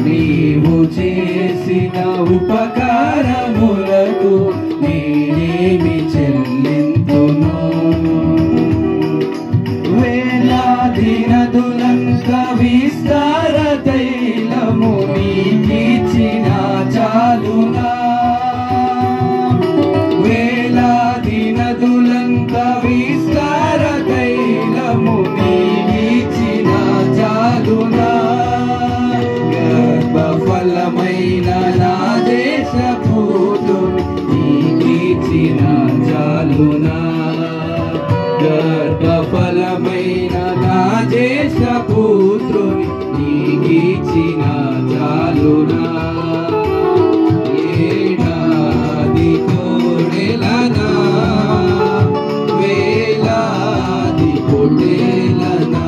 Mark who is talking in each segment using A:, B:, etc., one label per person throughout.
A: నీవు చేసిన ఉపకారములకు నేనేమి చెల్లింతును వేలాది నదులంత విస్తార తైలము నీకిచ్చిన చాలునా వేలాది నదులంత విస్తార తైలము నీకిచ్చిన చాలునా గర్భఫలమైన నా దేశ పూతుని నీకిచ్చిన చాలునా గర్భఫలమైన నా దేశ పుత్రుని నీకిచ్చిన చాలునా ఏడాది కోడెలనా వేలాది పొట్టేలనా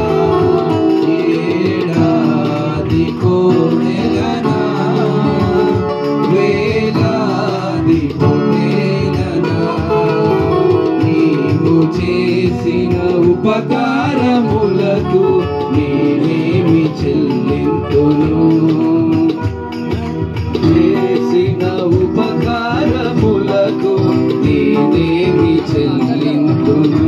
A: ఏడాది కోడెలనా వేలాది పొట్టేలనా నీవు చేసిన ఉపకారములకు నేనేమి చెల్లింతును చేసిన ఉపకారములకు నేనేమి చెల్లింతును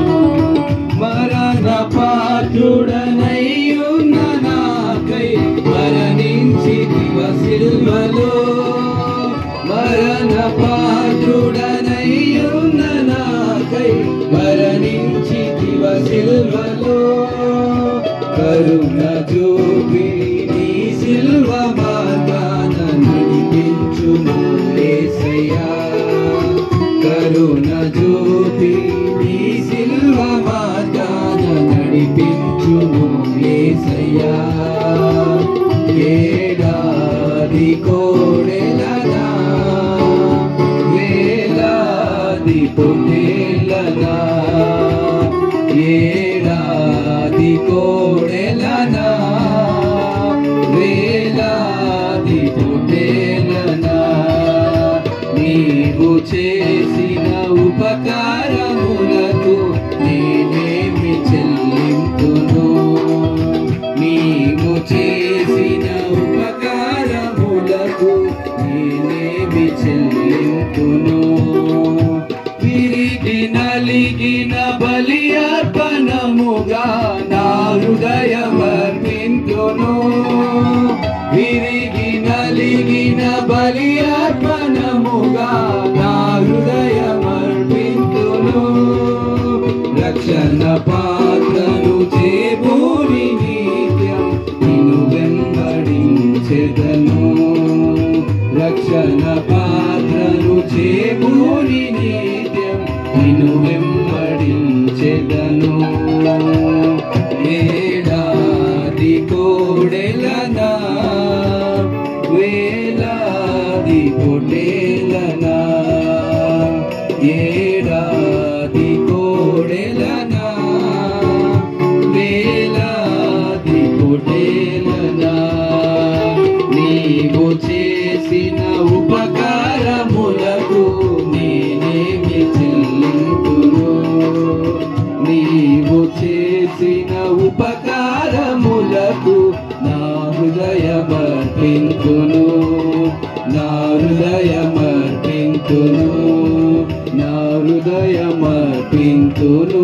A: మరణ పాత్రుడనయ్యున్న నాకై మరణించి శిల్వలో మరణ పాత్రుడనయ్యున్న నాకై మరణించి శిల్వలో కరుణ చూపి నీ శిల్వ మార్గాన నడిపించుము యేసయ్యా కరుణ చూపి నీ శిల్వ మార్గాన నడిపించుము యేసయ్యా ఏడాది కోడెలనా వేలాది పొట్టేలనా ఏడాది కోడెలనా వేలాది పొట్టేలనా నీవు చేసిన ఉపకారములకు నేనేమి చెల్లింతును నీవు చేసిన ఉపకారములకు నేనేమి చెల్లింతును విరిగి నలిగిన బలి అర్పణముగా నా హృదయమర్పింతును విరిగి నలిగిన బలి అర్పణముగా నా హృదయమర్పింతును రక్షణ పాత్రను చేబూరి నిత్యం నిన్ను వెంబడించెదను రక్షణ పాత్రను చేబూరి నిత్యం నిన్ను వెంబడించెదను ఏడాది కోడెలనా వేలాది పొటేలనా ఏడాది కోడెలనా వేలాది పొటేలనా నీవు చేసిన ఉపకారములకు నేనేమి చెల్లింపును నీవు చేసిన ఉపకారములకు నా హృదయమర్పింతును నా హృదయమర్పింతును నా హృదయమర్పింతును